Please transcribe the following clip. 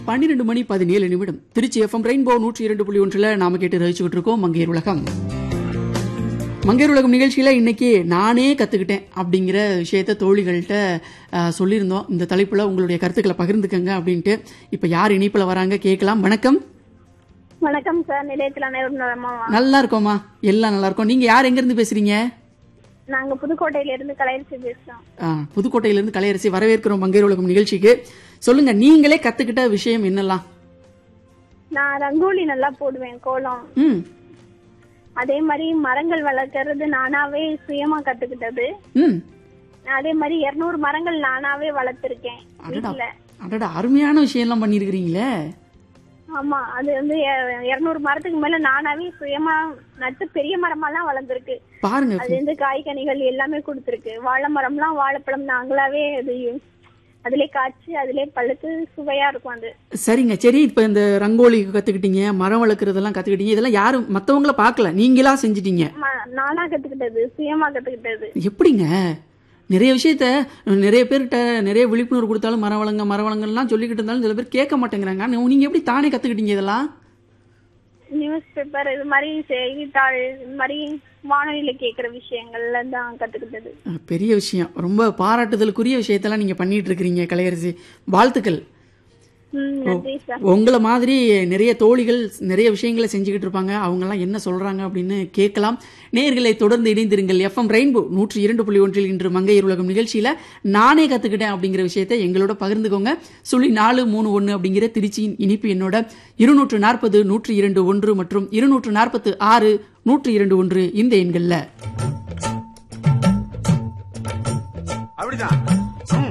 பன்னிரெண்டு மணி பதினேழு நிமிடம் திருச்சி எஃப்எம் ரெயின்போ நூற்றி இரண்டு புள்ளி ஒன்றில் நாம கேட்டு ரசிச்சுக்கிட்டு இருக்கோம் மங்கையர் உலகம் மங்கையர் உலகம் நிகழ்ச்சியில இன்னைக்கு நானே கத்துக்கிட்டேன் அப்படிங்கிற விஷயத்த தோழிகள்கிட்ட அஹ், சொல்லியிருந்தோம் இந்த தலைப்புல உங்களுடைய கருத்துக்களை பகிர்ந்துக்கங்க அப்படின்ட்டு இப்ப யார் இணைப்புல வராங்க கேட்கலாம் வணக்கம் வணக்கம் சார் நிலையத்தில் அனைவரும் நலமா நல்லா இருக்கோமா எல்லாம் நல்லா இருக்கோம் நீங்க யார் எங்க இருந்து பேசுறீங்க நாங்க புதுக்கோட்டையில இருந்து கலையரசி பேசுறோம் ஆ, புதுக்கோட்டையிலிருந்து கலையரசி வரவேற்கிறோம் மங்கையர் உலகம் நிகழ்ச்சிக்கு சொல்லுங்க நீங்களே கத்துக்கிட்ட விஷயம் என்னெல்லாம் நான் ரங்கோலி நல்லா போடுவேன் கோலம் ம் அதே மாதிரி மரங்கள் வளர்க்கறது நானாவே சுயமா கத்துக்கிட்டது ம் அதே மாதிரி இருநூறு மரங்கள் நானாவே வளர்த்திருக்கேன் அடடா வீட்டுல அடடா அருமையான விஷயம்லாம் பண்ணியிருக்கிறீங்களே ஆமா அது வந்து இருநூறு மரத்துக்கு மேல நானாவே சுயமா நட்டு பெரிய மரமாலாம் வளர்ந்துருக்கு பாருங்க அது வந்து காய்கனிகள் எல்லாமே கொடுத்துருக்கு வாழை மரம்லாம் வாழைப்பழம் நாங்களாவே அது அதிலே காய்ச்சி அதிலே பழுத்து சுவையா இருக்கும் அது சரிங்க சரி இப்ப இந்த ரங்கோலி கத்துக்கிட்டீங்க மரம் வளர்க்குறதெல்லாம் கத்துக்கிட்டீங்க இதெல்லாம் யாரும் மத்தவங்கள பார்க்கல நீங்களா செஞ்சிட்டீங்க ம- நானா கத்துக்கிட்டது சுயமா கத்துக்கிட்டது எப்படிங்க நிறைய விஷயத்த நிறைய பேர்கிட்ட நிறைய விழிப்புணர்வு கொடுத்தாலும் மரம் வளங்க மரம் வளங்கலாம் சொல்லிக்கிட்டு இருந்தாலும் சில பேர் கேட்க மாட்டேங்கிறாங்க ஆனா நீங்க எப்படி தானே கத்துக்கிட்டீங்க இதெல்லாம் நியூஸ் பேப்பர் இது மாதிரி செய்தித்தாள் இது மாதிரி வானொலியில கேக்குற விஷயங்கள்ல தான் கத்துக்கிட்டது அஹ், பெரிய விஷயம் ரொம்ப பாராட்டுதலுக்குரிய விஷயத்தெல்லாம் நீங்க பண்ணிட்டு இருக்கிறீங்க கலையரசி வாழ்த்துக்கள் ம் நன்றி சார் உங்களை மாதிரி நிறைய தோழிகள் நிறைய விஷயங்களை செஞ்சுக்கிட்டு இருப்பாங்க அவங்கெல்லாம் என்ன சொல்றாங்க அப்படின்னு கேட்கலாம் நேர்களை தொடர்ந்து இணைந்திருங்கள் எஃப்எம் ரெயின்போ நூற்றி இரண்டு புள்ளி ஒன்றில் இன்று மங்கையர் உலகம் நிகழ்ச்சியில நானே கத்துக்கிட்டேன் அப்படிங்கிற விஷயத்தை எங்களோட பகிர்ந்துக்கோங்க சுழி நாலு மூணு ஒன்று அப்படிங்கிற திருச்சியின் இனிப்பு என்னோட இருநூற்று நாற்பது நூற்றி இரண்டு ஒன்று மற்றும் இருநூற்று நாற்பத்து ஆறு நூற்றி இரண்டு ஒன்று இந்த எண்கள்ல அப்படிதான்